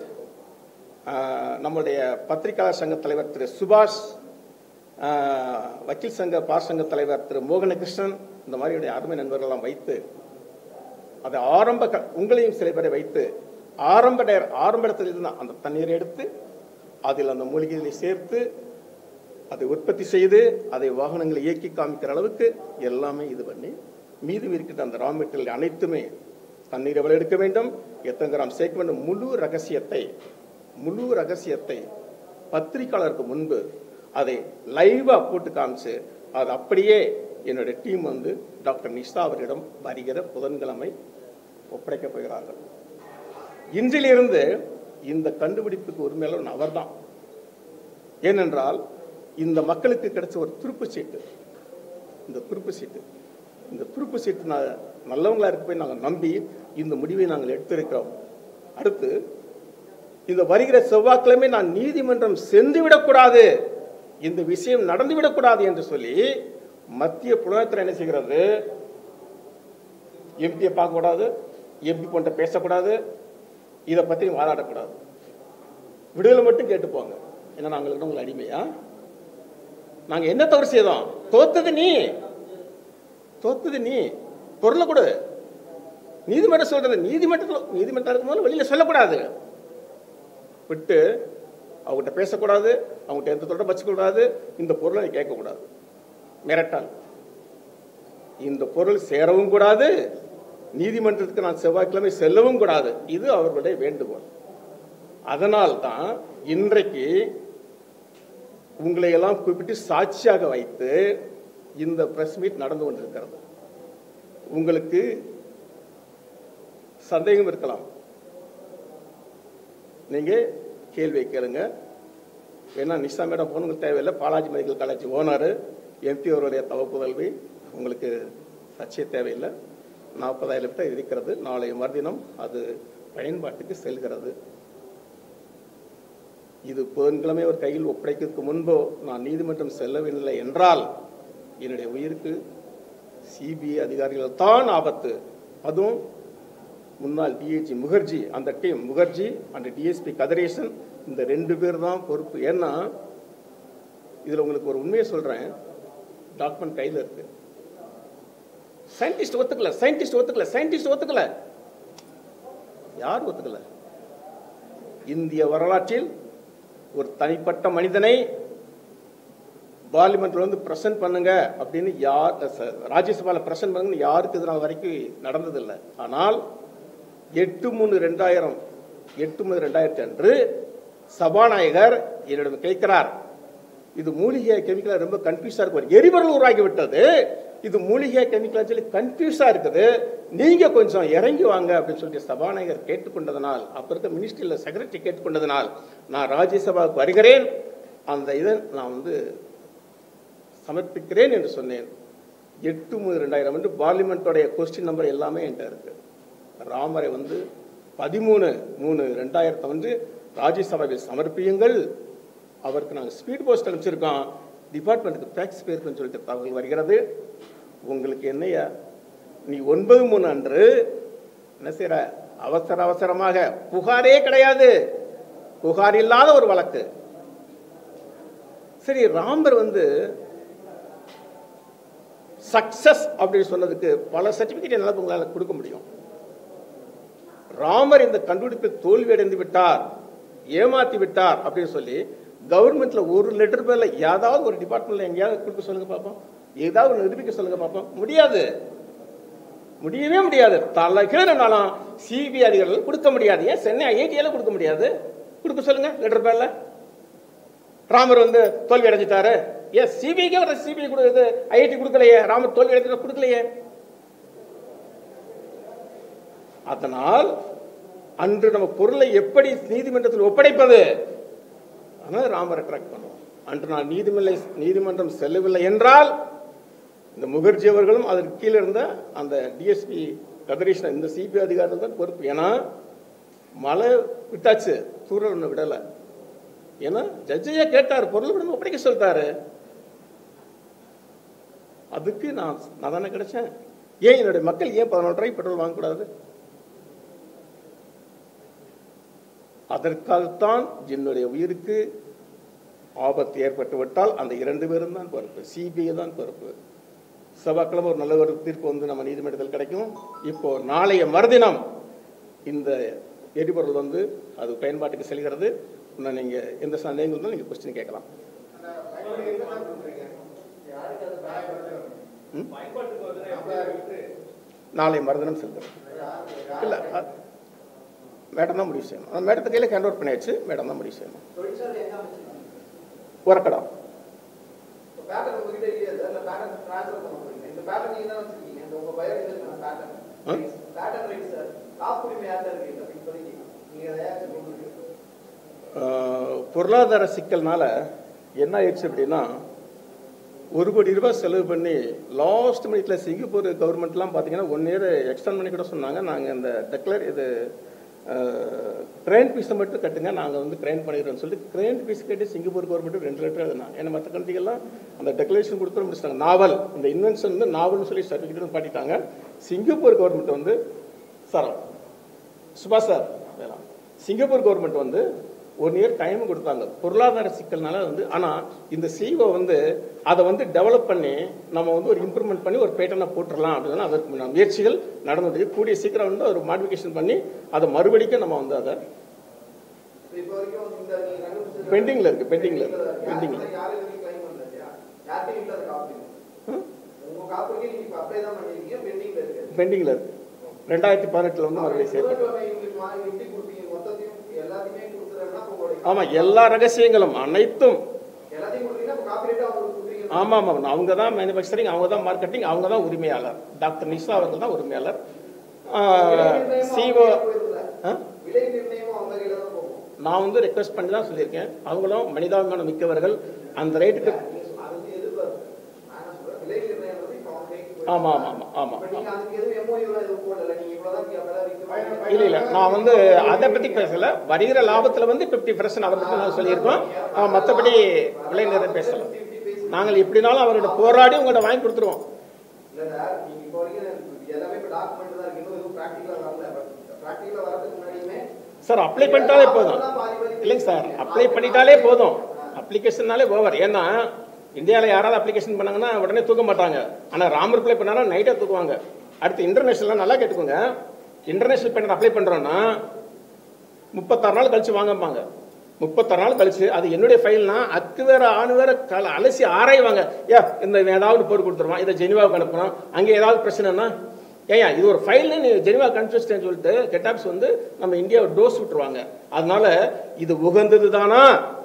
நம்முடைய பத்திரிகையாளர் சங்க தலைவர் திரு சுபாஷ் ஆஹ், வக்கீல் சங்க பார் சங்க தலைவர் திரு மோகனகிருஷ்ணன் இந்த மாதிரியுடைய அருமை நண்பர்களெல்லாம் வைத்து அதை ஆரம்ப க- உங்களையும் சில பேரை வைத்து ஆரம்ப நேர ஆரம்ப இடத்துல இருந்து அந்த தண்ணீரை எடுத்து அதில் அந்த மூலிகைகளை சேர்த்து அதை உற்பத்தி செய்து அதை வாகனங்களை இயக்கி காமிக்கிற அளவுக்கு எல்லாமே இது பண்ணி மீதம் இருக்கின்ற அந்த ரா மெட்டீரியல் அனைத்துமே தண்ணீர் எவ்வளவு எடுக்க வேண்டும் எத்தனை கிராம் சேர்க்க வேண்டும் முழு ரகசியத்தை முழு ரகசியத்தை பத்திரிக்கையாளருக்கு முன்பு அதை லைவா போட்டு காமிச்சு அது அப்படியே என்னுடைய டீம் வந்து டாக்டர் நிஷா அவரிடம் வருகிற புதன்கிழமை ஒப்படைக்கப் போகிறார்கள் இன்றிலிருந்து இந்த கண்டுபிடிப்புக்கு உரிமையாளர் அவர்தான் ஏனென்றால் இந்த மக்களுக்கு கிடைச்ச ஒரு துருப்பு சீட்டு இந்த துருப்பு சீட்டு இந்த துருப்பு சீட்டு நான் நல்லவங்களா இருக்க போய் நாங்கள் நம்பி இந்த முடிவை நாங்கள் எடுத்திருக்கிறோம் அடுத்து இந்த வருகிற செவ்வாய்க்கிழமை நான் நீதிமன்றம் சென்று விடக்கூடாது இந்த விஷயம் நடந்து விடக்கூடாது என்று சொல்லி மத்திய புலனத்துறை என்ன செய்கிறது எம்பியை பார்க்கக்கூடாது எம்பி போன்ற பேசக்கூடாது இதை பற்றி வாதாடக்கூடாது விடுதலை மட்டும் கேட்டு போங்க ஏன்னா நாங்களுக்கு உங்களை அடிமையா நாங்க என்ன தவறு செய்தோம் தோத்தது நீ தோத்தது நீ பொருளை கொடு நீதிமன்றம் சொல்றது நீதிமன்றத்தில் நீதிமன்றத்துக்கு முதல்ல வெளியில சொல்லக்கூடாது விட்டு அவங்ககிட்ட பேசக்கூடாது அவங்ககிட்ட எந்த தொடர்பு வச்சுக்கூடாது இந்த பொருளை நீ கேட்கக்கூடாது மிரட்டல் இந்த பொருள் சேரவும் கூடாது நீதிமன்றத்துக்கு நான் செவ்வாய்க்கிழமை செல்லவும் கூடாது இது அவர்களுடைய வேண்டுகோள் அதனால் தான் இன்றைக்கு உங்களை எல்லாம் கூப்பிட்டு சாட்சியாக வைத்து இந்த பிரஸ் மீட் நடந்து கொண்டிருக்கிறது உங்களுக்கு சந்தேகம் இருக்கலாம் நீங்க கேள்வி கேளுங்க ஏன்னா நிஷா மேடம் போனுங்க தேவையில்லை Balaji medical college owner MP அவருடைய தவப்புதல்வி உங்களுக்கு சர்ச்சை தேவையில்லை நாற்பதாயிரம் லிட்டர் இருக்கிறது நாளை மறுதினம் அது பயன்பாட்டுக்கு செல்கிறது இது புதன்கிழமை ஒரு கையில் ஒப்படைக்கிறதுக்கு முன்போ நான் நீதிமன்றம் செல்லவில்லை என்றால் என்னுடைய உயிருக்கு சிபிஐ அதிகாரிகள் தான் ஆபத்து அதுவும் முன்னாள் டிஐஜி முகர்ஜி அந்த team Mukherjee and DSP Kathiresan இந்த ரெண்டு பேர் தான் பொறுப்பு ஏன்னா இதுல உங்களுக்கு ஒரு உண்மையை சொல்றேன் டாக்குமெண்ட் கையில் இருக்கு சயின்டிஸ்ட் ஒத்துக்கல சயின்டிஸ்ட் ஒத்துக்கல சயின்டிஸ்ட் ஒத்துக்கல யார் ஒத்துக்கல இந்திய வரலாற்றில் ஒரு தனிப்பட்ட மனிதனை பார்லிமெண்ட்ல வந்து பிரசன்ட் பண்ணுங்க அப்படின்னு யார் ச- ராஜ்யசபால பிரசன்ட் பண்ணுங்க யாருக்கு இது நாள் வரைக்கும் நடந்ததில்லை ஆனால் எட்டு மூணு ரெண்டாயிரம் எட்டு மூணு ரெண்டாயிரத்தி அன்று சபாநாயகர் என்னிடம் கேட்கிறார் இது மூலிகை கெமிக்கலா ரொம்ப கன்ஃபியூஸா இருக்கும் எரிபொருள் உருவாகி விட்டது இது மூலிகை கெமிக்கல் சொல்லி கன்ஃபியூஸா இருக்குது நீங்க கொஞ்சம் இறங்கி வாங்க அப்படின்னு சொல்லிட்டு சபாநாயகர் கேட்டுக்கொண்டதனால் அப்ப இருக்க மினிஸ்ட்ரியில செக்ரட்டரி கேட்டுக்கொண்டதனால் நான் ராஜ்யசபாவுக்கு வருகிறேன் அந்த இதை நான் வந்து சமர்ப்பிக்கிறேன் என்று சொன்னேன் எட்டு மூணு ரெண்டாயிரம் வந்து பார்லிமெண்ட்டோடைய கொஸ்டின் நம்பர் எல்லாமே என்கிட்ட இருக்கு ராமரை வந்து பதிமூணு மூணு ரெண்டாயிரத்தை வந்து ராஜ்யசபாவில் சமர்ப்பியுங்கள் அவருக்கு நாங்கள் ஸ்பீட் போஸ்ட் அனுப்பிச்சிருக்கோம் டிபார்ட்மெண்ட்டுக்கு டேக்ஸ் பேருக்குன்னு சொல்லிட்டு தகவல் வருகிறது உங்களுக்கு என்னையா நீ ஒன்பது மூணு அன்று என்ன செய்யற அவசர அவசரமாக புகாரே கிடையாது புகார் இல்லாத ஒரு வழக்கு சரி ராமர் வந்து சக்சஸ் அப்படின்னு சொன்னதுக்கு பல சர்டிபிகேட் என்னால் உங்களால் கொடுக்க முடியும் ராமர் இந்த கண்டுபிடிப்பில் தோல்வி அடைந்து விட்டார் ஏமாத்தி விட்டார் அப்படின்னு சொல்லி கவர்மெண்ட்ல ஒரு லெட்டர் பேர்ல ஏதாவது ஒரு டிபார்ட்மெண்ட்ல எங்கேயாவது கொடுக்க சொல்லுங்க பார்ப்போம் ஏதாவது ஒரு நிரூபிக்க சொல்லுங்க பார்ப்போம் முடியாது முடியவே முடியாது தலைகீழனாலும் சிபிஐ அதிகாரிகள் கொடுக்க முடியாது ஏன் சென்னை ஐஐடியால கொடுக்க முடியாது கொடுக்க சொல்லுங்க லெட்டர் பேர்ல ராமர் வந்து தோல்வி அடைஞ்சிட்டாரு ஏன் சிபிஐக்கே ஒரு சிபிஐ கொடுக்குது ஐஐடி கொடுக்கலையே ராமர் தோல்வி அடைஞ்சிட்ட கொடுக்கலையே அதனால் அன்று நம்ம பொருளை எப்படி நீதிமன்றத்தில் ஒப்படைப்பது அதனால ராமரை ட்ராக் பண்ணுவோம் அன்று நான் நீதிமன்ற நீதிமன்றம் செல்லவில்லை என்றால் இந்த முகர்ஜி அவர்களும் அதற்கு கீழே இருந்த அந்த டிஎஸ்பி கதிரேஷன் இந்த சிபிஐ அதிகாரிகள் தான் பொறுப்பு ஏன்னா மழை விட்டாச்சு தூரல் ஒன்று விடலை ஏன்னா ஜட்ஜையா கேட்டார் பொருள் விடணும் ஒப்படைக்க சொல்லிட்டாரு அதுக்கு நான் நான் தானே கிடைச்சேன் ஏன் என்னுடைய மக்கள் ஏன் பதினொன்று ரூபாய் பெட்ரோல் வாங்கக்கூடாது அதற்காகத்தான் என்னுடைய உயிருக்கு ஆபத்து ஏற்பட்டு விட்டால் அந்த இரண்டு பேரும் தான் பொறுப்பு சிபிஐ தான் பொறுப்பு செவ்வாய்க்கிழமை ஒரு நல்ல ஒரு தீர்ப்பு வந்து நம்ம நீதிமன்றத்தில் கிடைக்கும் இப்போ நாளைய மறுதினம் இந்த எரிபொருள் வந்து அது பயன்பாட்டுக்கு செல்கிறது இன்னும் நீங்க எந்த சந்தேகம் இருந்தாலும் நீங்க கொஸ்டின் கேட்கலாம் ம்? நாளை மறுதினம் செல்கிறோம் இல்ல அ- மேடம் தான் முடிவு செய்யணும் அந்த மேடத்து கையில் ஹேண்ட் ஓவர் பண்ணியாச்சு மேடம் தான் முடிவு செய்யணும் தொழிற்சாலை எங்க அமைச்சிருக்கீங்க உரக்கடம் இப்போ பேட்டர்ன் உங்ககிட்ட இல்லையா சார் இல்லை பேட்டர்ன் ட்ரான்ஸ்ஃபர் பண்ண போறீங்க இந்த பேட்டர்ன் நீங்க தான் வச்சிருக்கீங்க இந்த உங்க பயோ இதுக்கான ஆ? பேட்டர்ன் பேட்டர்ன் ரைட் சார் காப்புரிமை யார்ட்ட இருக்கு இந்த இப்போதைக்கு நீங்க அதை ஏதாச்சும் கொடுக்குறீங்க ஆஹ், பொருளாதார சிக்கல்னால என்ன ஆயிடுச்சு அப்படின்னா ஒரு கோடி ரூபாய் செலவு பண்ணி லாஸ்ட் மினிட்ல சிங்கப்பூர் கவர்மெண்ட்லாம் பார்த்தீங்கன்னா ஒன் இயர் எக்ஸ்டெண்ட் பண்ணி கூட சொன்னாங்க நாங்கள் இந்த டெக்ளர் இது கிரைன் பீஸை மட்டும் கட்டுங்க நாங்கள் வந்து கிரைன் பண்ணிடுறோம்னு சொல்லிட்டு கிரைன் பீஸ் கட்டி சிங்கப்பூர் கவர்மெண்ட் ரெண்டு லெட்டர் எழுதினாங்க ஏன்னா மற்ற கண்ட்ரிகள்லாம் அந்த டெக்ளரேஷன் கொடுத்து முடிச்சிட்டாங்க நாவல் இந்த இன்வென்ஷன் வந்து நாவல்னு சொல்லி சர்டிஃபிகேட் பாட்டிட்டாங்க சிங்கப்பூர் கவர்மெண்ட் வந்து சார் சுபாஷ் சார் வேணாம். சிங்கப்பூர் கவர்மெண்ட் வந்து ஒன் இயர் டைம் கொடுத்தாங்க பொருளாதார சிக்கல்னால வந்து ஆனால் இந்த சிஓ வந்து அதை வந்து டெவலப் பண்ணி நம்ம வந்து ஒரு இம்ப்ரூவ்மெண்ட் பண்ணி ஒரு பேட்டர்னை போட்டுடலாம் அப்படின்னா அதற்கு முன்ன முயற்சிகள் நடந்தது கூடிய சீக்கிரம் வந்து ஒரு மாடிஃபிகேஷன் பண்ணி அதை மறுபடிக்கும் நம்ம வந்து அதை இப்போ வரைக்கும் இந்த நீங்க கண்டுபிடிச்சது பெண்டிங்ல இருக்கு பெண்டிங்ல இருக்கு பெண்டிங்ல யாரும் யாரும் இதுவரைக்கும் கிளைம் பண்ணல இல்லையா யார்ட்டையும் இல்லாத காப்புரிமை உங்க காப்புரிமை நீங்க இப்போ அப்ளை தான் பண்ணிருக்கீங்க பெண்டிங்ல இருக்கு பெண்டிங்ல இருக்கு ரெண்டாயிரத்தி பதினெட்டுல வந்து மறுபடியும் சேர்த்து புதன்கிழமை இவங்களுக்கு மா- எப்படி கொடுப்பீங்க மொத்தத்தையும் எல்லாத்தையுமே கொடுத்துறேன்னா அப்போ உங்களுடைய ஆமா எல்லா ரகசியங்களும் அனைத்தும் எல்லாத்தையும் கொடுத்தீங்கன்னா அப்போ காப்பீரேட் அவங்களுக்கு கொடுக்குறீங்க ஆமா ஆமா அவங்க தான் மேனுஃபேக்சரிங் அவங்க தான் மார்க்கெட்டிங் அவங்க தான் உரிமையாளர் டாக்டர் நிஷா அவர்கள் தான் உரிமையாளர் சிஓ விலை நிர்ணயமும் அவங்க கையில தான் போகும் நான் வந்து ரெக்வஸ்ட் பண்ணி தான் சொல்லியிருக்கேன் அவங்களும் மனிதாபிமானம் மிக்கவர்கள் அந்த ரேட்டுக்கு நீங்க சொ- அது வந்து எதிர்பார்ப்பு நான் என்ன சொல்றேன் விலை நிர்ணயம் வந்து இப்போ அவங்க கைக்கு போயிருக்கு. ஆமா ஆமா ஆமா ஆமா இப்ப நீங்க அதுக்கு எதுவும் எம்ஓயூ எதுவும் போடல நீங்க இவ்வளவுதான் நீங்க விலை விற்கணும் இல்ல இல்ல நான் வந்து அதை பத்தி பேசல வருகிற லாபத்துல வந்து பிப்டி பர்சன்ட் அதை பத்தி நான் சொல்லியிருக்கோம் ஆ, மத்தபடி விலை நிர்ணயம் பேசல நாங்கள் எப்படினாலும் அவர்கிட்ட போராடி உங்கள்கிட்ட வாங்கி கொடுத்துருவோம் இல்ல சார் நீங்க இப்போ வரைக்கும் எல்லாமே இப்போ டாக்குமெண்ட் தான் இருக்கு இன்னும் எதுவும் ப்ராக்டிக்கலா வரல பட் ப்ராக்டிக்கலா வரதுக்கு முன்னாடியுமே சார் அப்ளை பண்ணிட்டாலே போதும் இல்லைங்க சார் அப்ளை பண்ணிட்டாலே போதும் அப்ளிகேஷன்னாலே ஓவர் ஏன்னா இந்தியாவில் யாராவது அப்ளிகேஷன் பண்ணாங்கன்னா உடனே தூக்க மாட்டாங்க ஆனால் ராமர் அப்ளை பண்ணாலும் நைட்டாக தூக்குவாங்க அடுத்து இன்டர்நேஷனல் நல்லா கேட்டுக்கோங்க இன்டர்நேஷனல் பேனர் அப்ளை பண்ணுறோன்னா முப்பத்தாறு நாள் கழிச்சு வாங்கம்பாங்க முப்பத்தாறு நாள் கழிச்சு அது என்னுடைய ஃபைல்னா அக்கு வேற ஆணு வேற கல அலசி ஆராய்வாங்க ஏ இந்த இவன் ஏதாவது போட்டு கொடுத்துருவான் இதை ஜெனிவாவுக்கு அனுப்புறான் அங்கே ஏதாவது பிரச்சனைனா ஏயா இது ஒரு ஃபைல்னு நீ ஜெனிவாவுக்கு அனுப்பிச்சிட்டேன்னு சொல்லிட்டு கெட்டாப்ஸ் வந்து நம்ம இந்தியாவை டோஸ் விட்டுருவாங்க அதனால இது உகந்தது தானா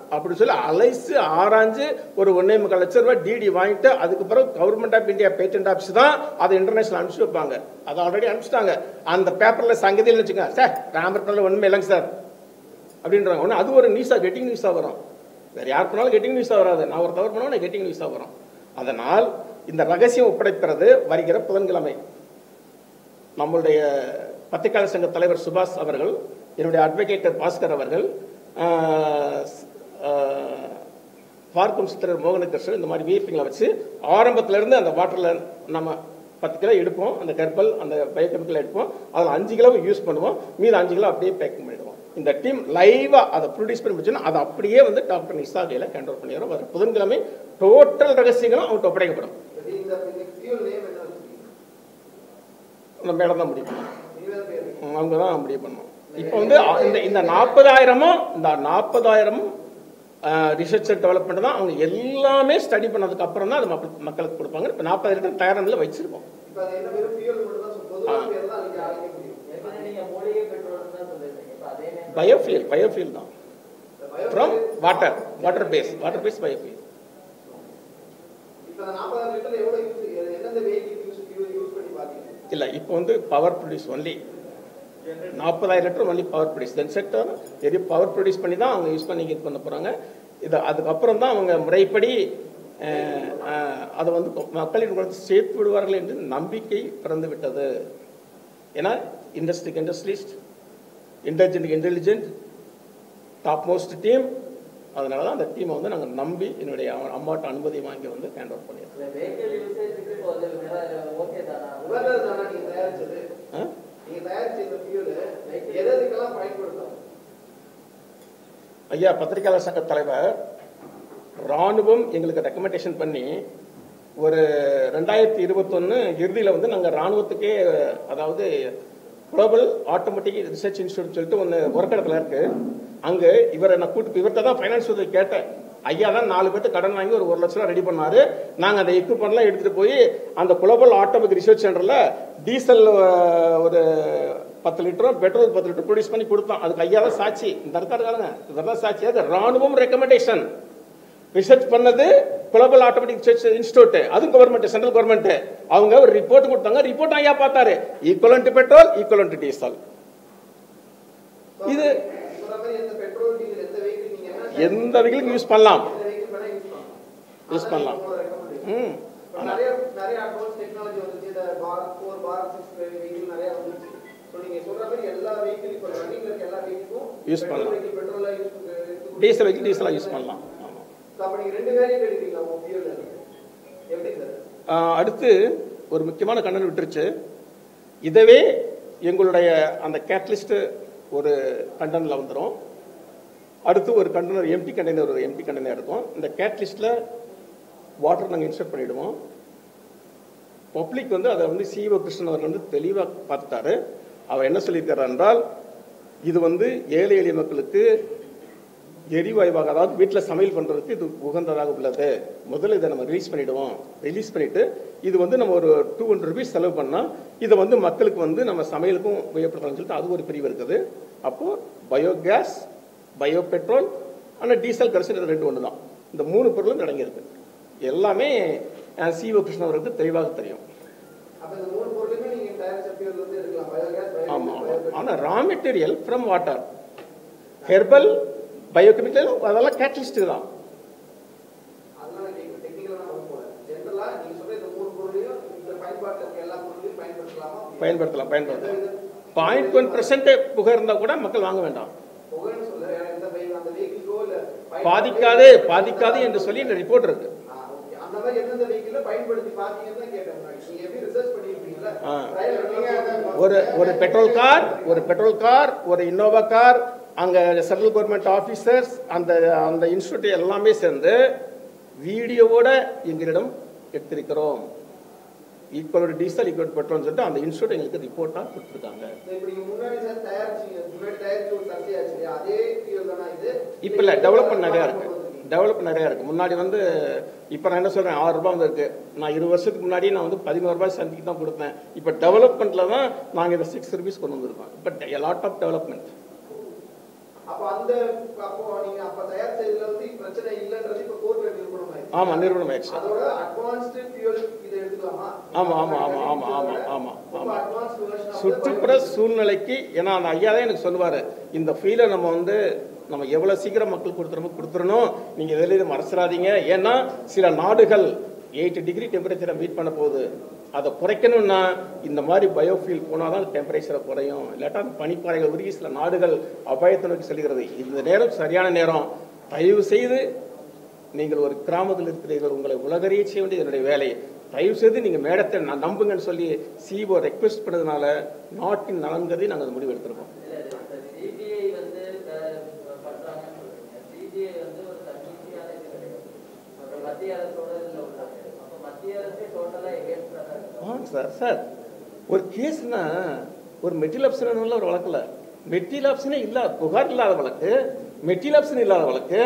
அப்படி சொல்லி அலைச்சு ஆராய்ஞ்சு ஒரு ஒன்னே முக்கால் லட்சம் ரூபாய் டிடி வாங்கிட்டு அதுக்கு பிறகு government of India patent office தான் அதை இன்டர்நேஷனல் அனுப்பிச்சு வைப்பாங்க அதை ஆல்ரெடி அனுப்பிச்சிட்டாங்க அந்த பேப்பர்ல சங்கதியில் வச்சுக்கோங்க சார் ராமரத்னில் ஒன்றுமே இல்லைங்க சார் அப்படின்றாங்க ஒன்று அது ஒரு நியூஸாக கெட்டிங் நியூஸாக வரும் வேறு யார் பண்ணாலும் கெட்டிங் நியூஸாக வராது நான் ஒரு தவறு பண்ணாலும் கெட்டிங் நியூஸாக வரும் அதனால் இந்த ரகசியம் ஒப்படைக்கிறது வருகிற புதன்கிழமை நம்மளுடைய பத்திரிகையாளர் சங்க தலைவர் சுபாஷ் அவர்கள் என்னுடைய அட்வொகேட்டர் பாஸ்கர் அவர்கள் ஆஹ், ஆஹ், பார்க்கும் சித்திரர் மோகனகிருஷ்ணன் இந்த மாதிரி விஐபிங்களை வச்சு ஆரம்பத்துல இருந்து அந்த வாட்டரில் நம்ம பத்து கிலோ எடுப்போம் அந்த கர்பல் அந்த பயோகெமிக்கல் எடுப்போம் அதில் அஞ்சு கிலோ யூஸ் பண்ணுவோம் மீது அஞ்சு கிலோ அப்படியே பேக்கிங் பண்ணிடுவோம் இந்த டீம் லைவா அதை ப்ரொடியூஸ் பண்ணி முடிச்சோன்னா அதை அப்படியே வந்து டாக்டர் நிசா கையில் கண்ட்ரோல் பண்ணிடுறோம் வர புதன்கிழமை டோட்டல் ரகசியங்களும் அவங்கள்ட்ட ஒப்படைக்கப்படும் இந்த இந்த ஃபியூல் நேம் என்ன வச்சிருக்கீங்க நம்ம மேடம் தான் முடிவு பண்ணணும் நீங்க தான் பேர் ம், அவங்க தான் முடிவு பண்ணணும் இப்போ வந்து அ- இந்த இந்த நாற்பதாயிரமும் இந்த நாற்பதாயிரமும் ரிசர்ச் டெவலப்மெண்ட் தான் அவங்க எல்லாமே ஸ்டடி பண்ணதுக்கு அப்புறம் தான் அது மக்கள் மக்களுக்கு கொடுப்பாங்க இப்போ நாற்பதாயிரத்துக்கு தயாரில் வச்சிருக்கோம் இப்போ அது என்ன வெறும் ஃபியூல் மட்டும் தான் சொல்லுங்க. பொதுவான பேர் தான் அன்னைக்கு அழைக்க முடியும் ஏற்கனவே நீங்க மூலிகை பெட்ரோல் தான் சொல்லிருந்தீங்க இப்ப அதே நேரம் பயோஃபியல் பயோஃபியல் தான் இந்த bio- from water water base water base biofuel இப்போ அந்த நாற்பதாயிரம் லிட்டர் எவ்வளோ யூஸ் எந்தெந்த வெஹிக்கிள் யூஸ் யூஸ் பண்ணி பார்த்தீங்க இல்லை இப்போ வந்து பவர் ப்ரொடியூஸ் ஒன்லி நாற்பதாயிரம் litre only power produce then sector வெறும் பவர் ப்ரொடியூஸ் பண்ணி தான் அவங்க யூஸ் பண்ணி இது பண்ண போகிறாங்க இது அதுக்கப்புறம் தான் அவங்க முறைப்படி அஹ், அஹ், அதை வந்து மக்களின் குலத்தை சேர்த்து விடுவார்கள் என்று நம்பிக்கை பிறந்து விட்டது ஏன்னா இண்டஸ்ட்ரிக்கு industrialist intelligent intelligent top most team அதனால தான் அந்த டீமை வந்து நாங்கள் நம்பி என்னுடைய அம்மாட்ட அனுமதி வாங்கி வந்து ஹேண்ட் ஓவர் பண்ணியிருக்கோம் இந்த வெஹிக்கிள் யூசேஜுக்கு இப்போ அது ஓகே தானா உபர்னர் தானே நீங்க தயாரிச்சது ஆ? நீங்க தயாரிச்ச இந்த ஃபியூல் எதுக்கெல்லாம் பயன்படுத்தும் ஐயா பத்திரிகையாளர் சங்க தலைவர் ராணுவம் எங்களுக்கு ரெக்கமெண்டேஷன் பண்ணி ஒரு ரெண்டாயிரத்தி இருபத்தொன்னு இறுதியில் வந்து நாங்கள் ராணுவத்துக்கே அதாவது குளோபல் ஆட்டோமேட்டிக் ரிசர்ச் இன்ஸ்டியூட் சொல்லிட்டு ஒன்று ஒர்க்கடத்தில் இருக்கு அங்கே இவரை நான் கூட்டு இவர்கிட்ட தான் ஃபைனான்ஸ் உதவி கேட்டேன் ஐயா தான் நாலு பேர்த்து கடன் வாங்கி ஒரு ஒரு லட்ச ரூபா ரெடி பண்ணாரு நாங்கள் அந்த எக்யூப்மெண்ட்லாம் எடுத்துகிட்டு போய் அந்த குளோபல் ஆட்டோமேட்டிக் ரிசர்ச் சென்டரில் டீசல் அஹ், ஒரு பத்து லிட்டரும் பெட்ரோல் பத்து லிட்டர் ப்ரொடியூஸ் பண்ணி கொடுத்தோம் அதுக்கு ஐயா தான் சாட்சி இந்த இருக்காருங்க இவர் தான் சாட்சி அது ராணுவம் ரெக்கமெண்டேஷன் ரிசர்ச் பண்ணது குளோபல் ஆட்டோமேட்டிக் ரிசர்ச் இன்ஸ்டியூட் அதுவும் கவர்மெண்ட் சென்ட்ரல் கவர்மெண்ட் அவங்க ஒரு ரிப்போர்ட் கொடுத்தாங்க ரிப்போர்ட் ஐயா பார்த்தாரு equivalent to petrol equivalent to diesel இது சொல்ற மாதிரி எந்த பெட்ரோல் டீசல் எந்த வெஹிக்கிள் நீங்க என்ன எந்த வெஹிக்கிளுக்கும் யூஸ் பண்ணலாம் எந்த வெஹிக்கிள் வேணா யூஸ் பண்ணலாம் Use பண்ணலாம். அதான் உங்களோட recommendation. ம் இப்ப நிறைய நிறைய அட்வான்ஸ் டெக்னாலஜி வந்துச்சு இந்த Bharat four Bharat six vehicle நிறைய வந்துச்சு ஸோ நீங்க சொல்ற மாதிரி எல்லா வெஹிக்கிள் இப்போ ரன்னிங்ல இருக்க எல்லா வெஹிக்கிளும் Use பண்ணலாம். வெஹிக்கிள் பெட்ரோலா யூஸ் டீசல் வெஹிக்கிள் டீசலாக யூஸ் பண்ணலாம் ஆமாம் ஸோ அப்போ நீங்க ரெண்டு வேரியன்ட் எடுக்கிறீங்களா உங்க ஃபியூல் எப்படி சார் ஆஹ் அடுத்து ஒரு முக்கியமான கண்டனம் விட்டுருச்சு இதவே எங்களுடைய அந்த கேட்டலிஸ்ட் ஒரு கண்டனில் வந்துடும் அடுத்து ஒரு கண்டனர் எம்டி கண்டெய்னர் ஒரு எம்டி கண்டெய்னர் இருக்கும் இந்த கேட்டலிஸ்டில் வாட்டர் நாங்கள் இன்சர்ட் பண்ணிவிடுவோம் பப்ளிக் வந்து அதை வந்து சிஓ கிருஷ்ணன் அவர் வந்து தெளிவாக பார்த்துட்டாரு அவர் என்ன சொல்லியிருக்காரு என்றால் இது வந்து ஏழை எளிய மக்களுக்கு எரிவாயுவாக அதாவது வீட்டில் சமையல் பண்ணுறதுக்கு இது உகந்ததாக உள்ளது முதல்ல இதை நம்ம ரிலீஸ் பண்ணிடுவோம் ரிலீஸ் பண்ணிட்டு இது வந்து நம்ம ஒரு டூ ஹண்ட்ரட் ருபீஸ் செலவு பண்ணால் இதை வந்து மக்களுக்கு வந்து நம்ம சமையலுக்கும் உபயோகப்படுத்தலாம்னு சொல்லிட்டு அது ஒரு பிரிவு இருக்குது அப்போது பயோகேஸ் பயோ பெட்ரோல் ஆனால் டீசல் கரைசல் இது ரெண்டு ஒன்று தான் இந்த மூணு பொருளும் அடங்கியிருக்கு எல்லாமே சிஓ கிருஷ்ணன் அவருக்கு தெளிவாக தெரியும் அப்ப இந்த மூணு பொருளுமே நீங்க தயாரிச்ச ஃபியூல் வந்து எடுக்கலாம் பயோகேஸ் ஆமாம் ஆமாம் ஆனால் raw material from water herbal biochemical அதெல்லாம் கேட்டலிஸ்ட் தான் அதெல்லாம் டெக்னிக்கலா நம்ம போல ஜென்ரலா நீங்க சொல்ற இந்த மூணு பொருளையும் இந்த பயன்பாட்டில் இருக்க எல்லா பொருளையும் பயன்படுத்தலாமா பயன்படுத்தலாம் பயன்படுத்தலாம் பாயிண்ட் ஒன் பர்சன்ட் புகை இருந்தால் கூட மக்கள் வாங்க வேண்டாம் புகைன்னு சொல்ல எந்த vehicle, அந்த வெஹிக்கிள்கோ இல்ல பயன்படுத்தி- பாதிக்காது பாதிக்காது என்று சொல்லி இந்த ரிப்போர்ட் இருக்கு ஆ, okay. அந்த மாதிரி எந்தெந்த வெஹிக்கிள் பயன்படுத்தி பாத்தீங்கன்னு தான் கேட்டேன் முன்னாடி. நீங்க எப்படி ரிசர்ச் பண்ணிருப்பீங்களா ஆ. ஒரு ஒரு பெட்ரோல் கார் ஒரு பெட்ரோல் கார் ஒரு இன்னோவா கார் அங்க சென்ட்ரல் கவர்மெண்ட் ஆபீசர்ஸ் அந்த அந்த இன்ஸ்டியூட் எல்லாமே சேர்ந்து வீடியோவோட எங்களிடம் எடுத்திருக்கிறோம் ஈக்குவல் டீசல் ஈக்குவல் பெட்ரோல் சொல்லிட்டு அந்த இன்ஸ்டியூட் எங்களுக்கு ரிப்போர்ட்டாக கொடுத்துருக்காங்க இப்ப நீங்க முன்னாடி சார் தயாரிச்சீங்க முன்னாடி தயாரிச்சு ஒரு சர்ச்சையாச்சு இல்லையா? அதே ஃபியூல் தானா இது இப்போ இல்லை டெவலப்மெண்ட் நிறையா இருக்கு டெவலப் நிறையா இருக்கு முன்னாடி வந்து இப்போ நான் என்ன சொல்றேன் ஆறு ரூபாய் வந்திருக்கு நான் இருபது வருஷத்துக்கு முன்னாடி நான் வந்து பதினோரு ரூபாய் சந்திக்கு தான் கொடுத்தேன் இப்போ டெவலப்மெண்ட்ல தான் நாங்கள் இதை சிக்ஸ் ருபீஸ் கொண்டு வந்திருக்கோம் இப்போ லாட் ஆஃப் டெவலப்மெண்ட் அப்ப அந்த அப்போ நீங்க அப்ப தயார் செய்ததுல வந்து பிரச்சனை இல்லைன்றது இப்ப கோர்ட்ல நிரூபணம் ஆயிடுச்சு ஆமா நிறுவனம் ஆயிடுச்சு அதோட அட்வான்ஸ்டு ஃபியூல் இதை எடுத்துக்கலாமா ஆமா, ஆமா, ஆமா, ஆமா, ஆமா, ஆமா, ரொம்ப ஆமா. advanced version of the சுற்றுப்புற சூழ்நிலைக்கு ஏன்னா அந்த ஐயா தான் எனக்கு சொல்லுவாரு இந்த ஃபீலை நம்ம வந்து நம்ம எவ்வளவு சீக்கிரம் மக்கள் கொடுத்துறோமோ கொடுத்துடணும் நீங்க இதில் இதை மறைச்சிடாதீங்க ஏன்னா சில நாடுகள் எயிட் டிகிரி டெம்பரேச்சரை மீட் பண்ண போகுது அதை குறைக்கணும்னா இந்த மாதிரி பயோஃபியூல் போனால் தான் டெம்பரேச்சரை குறையும் இல்லாட்டா அந்த பனிப்பாறைகள் உருகி சில நாடுகள் அபாயத்தை நோக்கி செல்கிறது இந்த நேரம் சரியான நேரம் தயவு செய்து நீங்கள் ஒரு கிராமத்தில் இருக்கிறீர்கள் உங்களை உலகறிய செய்ய வேண்டியது என்னுடைய வேலை தயவு செய்து நீங்கள் மேடத்தை நான் நம்புங்கன்னு சொல்லி சிஓ ரெக்வெஸ்ட் பண்ணதுனால நாட்டின் நலன்கதை நாங்கள் அந்த முடிவு எடுத்திருக்கோம் இல்ல இது சிபிஐ வந்து க- பண்றாங்கன்னு சொல்றீங்க சிபிஐ வந்து ஒரு தன்னிச்சையான இது கிடையாது அப்புறம் மத்திய அரசோட இதுல உள்ளாங்க அப்ப மத்திய அரசே டோட்டலா எகேன்ஸ்டா தான் இருக்கு ஆமாம் சார் சார் ஒரு கேஸ்னா ஒரு மெட்டீரியல் ஆப்ஷன் ஒரு வழக்கில் மெட்டீரியல் ஆப்ஷனே இல்லாத புகார் இல்லாத வழக்கு மெட்டீரியல் ஆப்ஷன் இல்லாத வழக்கு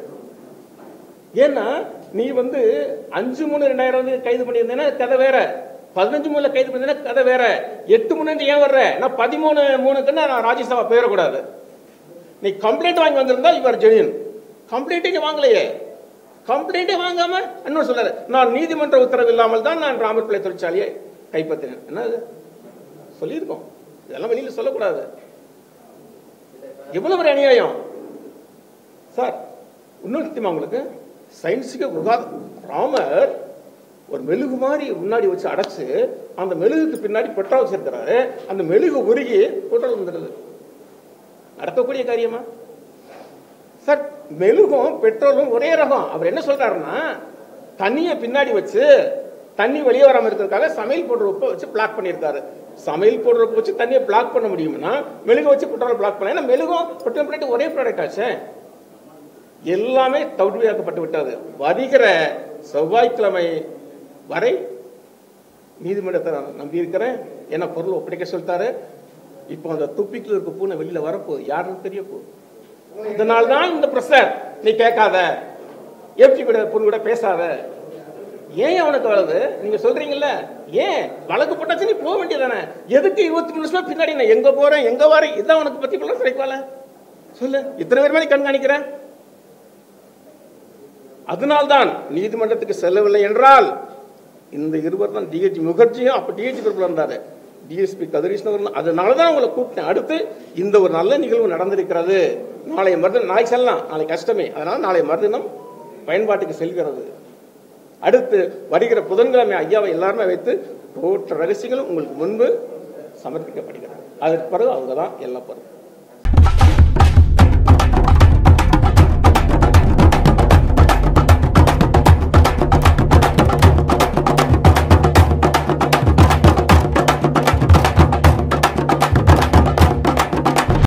ஏன்னா நீ வந்து அஞ்சு மூணு ரெண்டாயிரம் வந்து கைது பண்ணியிருந்தேன்னா கதை வேற பதினஞ்சு மூணுல கைது பண்ணியிருந்தேன்னா கதை வேற எட்டு மூணு ஏன் வர்ற நான் பதிமூணு மூணுக்குன்னா நான் ராஜ்யசபா போயிடக்கூடாது நீ கம்ப்ளைண்ட் வாங்கி வந்திருந்தா இவர் ஜெனியன் கம்ப்ளைண்ட்டே வாங்கலையே கம்ப்ளைண்ட்டே வாங்காம இன்னும் சொல்றாரு நான் நீதிமன்ற உத்தரவு இல்லாமல் தான் நான் ராமர் பிள்ளை தொழிற்சாலையை கைப்பற்றினேன் என்னது சொல்லியிருக்கோம் இதெல்லாம் வெளியில சொல்லக்கூடாது எவ்வளவு ஒரு அநியாயம் சார் இன்னும் தெரியுமா உங்களுக்கு சயின்ஸுக்கு உகாத ராமர் ஒரு மெழுகு மாதிரி முன்னாடி வச்சு அடைச்சு அந்த மெழுகுக்கு பின்னாடி பெட்ரோல் வச்சிருக்கிறாரு அந்த மெழுகு உருகி பெட்ரோல் வந்துடுது நடக்கக்கூடிய காரியமா சார் மெழுகும் பெட்ரோலும் ஒரே ரகம் அவர் என்ன சொல்றாருன்னா தண்ணியை பின்னாடி வச்சு தண்ணி வெளியே வராம இருக்கிறதுக்காக சமையல் பவுடர் உப்பை வச்சு பிளாக் பண்ணியிருக்காரு சமையல் பவுடர் உப்பு வச்சு தண்ணியை பிளாக் பண்ண முடியும்னா மெழுகு வச்சு பெட்ரோல் பிளாக் பண்ண ஏன்னா மெழுகும் பெட்ரோல் ப்ராடக்ட் ஒரே ப்ராடக்ட் ஆச்சே எல்லாமே தவிடுவியாக்கப்பட்டு விட்டது வருகிற செவ்வாய்க்கிழமை வரை நீதிமன்றத்தை நான் நம்பியிருக்கிறேன் ஏன்னா பொருள் ஒப்படைக்க சொல்லிட்டாரு இப்போ அந்த துப்பிக்குள்ள இருக்க பூனை வெளியில வரப்போகுது யாருன்னு தெரிய போகுது இதனால தான் இந்த பிரஷர் நீ கேட்காத எஃப்டி கூட பொண்ணு கூட பேசாத ஏன் அவனுக்கு வருது நீங்க சொல்றீங்கல்ல ஏன் வழக்கு போட்டாச்சு நீ போக வேண்டியதானே எதுக்கு இருபத்தி மூணு வருஷமா பின்னாடி நான் எங்க போறேன் எங்க வரேன் இதான் உனக்கு பத்தி சொல்ல கிடைக்கல சொல்லு இத்தனை பேர் மாதிரி கண்காணிக்கிறேன் அதனால்தான் நீதிமன்றத்துக்கு செல்லவில்லை என்றால் இந்த இருவர் தான் டிஹெச் முகர்ஜியும் அப்ப டிஹெச் பொறுப்பில் இருந்தாரு டிஎஸ்பி கதிரீஷ்ணவர் அதனால தான் உங்களை கூப்பிட்டேன் அடுத்து இந்த ஒரு நல்ல நிகழ்வு நடந்திருக்கிறது நாளை மறுதினம் நாளை செல்லலாம் நாளை கஷ்டமே அதனால நாளை மறுதினம் பயன்பாட்டுக்கு செல்கிறது அடுத்து வருகிற புதன்கிழமை ஐயாவை எல்லாருமே வைத்து தோற்ற ரகசியங்களும் உங்களுக்கு முன்பு சமர்ப்பிக்கப்படுகிறது அதற்கு பிறகு அவங்க தான் எல்லா பொருள்